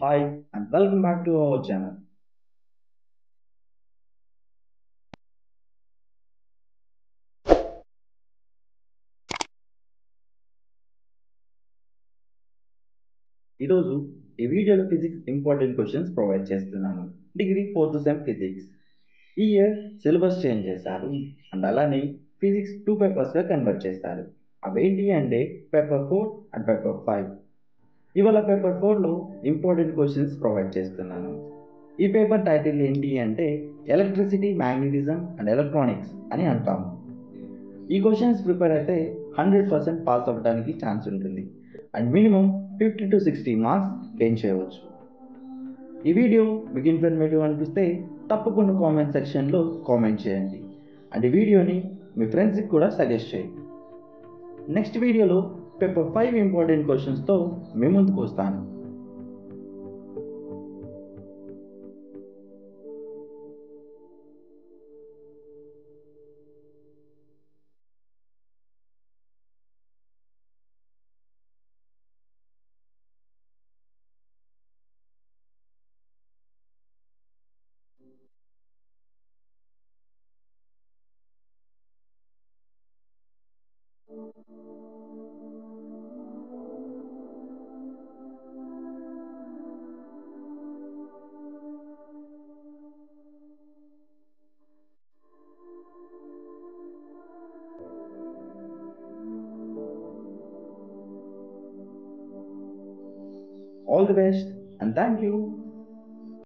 Hi, and welcome back to our channel. ఈరోజు ఈ వీడియోలో ఫిజిక్స్ ఇంపార్టెంట్ క్వశ్చన్స్ ప్రొవైడ్ చేస్తున్నాను డిగ్రీ ఫోర్త్ సెమ్ ఫిజిక్స్ ఈ ఇయర్ సిలబస్ చేంజ్ చేశారు అండ్ అలానే ఫిజిక్స్ టూ పేపర్స్గా కన్వర్ట్ చేశారు అవేంటి అంటే paper four and paper five ఇవాళ పేపర్ ఫోర్లో ఇంపార్టెంట్ క్వశ్చన్స్ ప్రొవైడ్ చేస్తున్నాను ఈ పేపర్ టైటిల్ ఏంటి అంటే ఎలక్ట్రిసిటీ మ్యాగ్నెటిజం అండ్ ఎలక్ట్రానిక్స్ అని అంటాము ఈ క్వశ్చన్స్ ప్రిపేర్ అయితే హండ్రెడ్ పర్సెంట్ పాస్ అవ్వడానికి ఛాన్స్ ఉంటుంది and minimum fifty to sixty marks gain చేయవచ్చు ఈ వీడియో మీకు ఇన్ఫర్మేటివ్ అనిపిస్తే తప్పకుండా కామెంట్ సెక్షన్లో కామెంట్ చేయండి అండ్ ఈ వీడియోని మీ ఫ్రెండ్స్కి కూడా సజెస్ట్ చేయండి నెక్స్ట్ వీడియోలో పేపర్ ఫైవ్ ఇంపార్టెంట్ క్వశ్చన్స్తో మీ ముందుకు వస్తాను All the best and thank you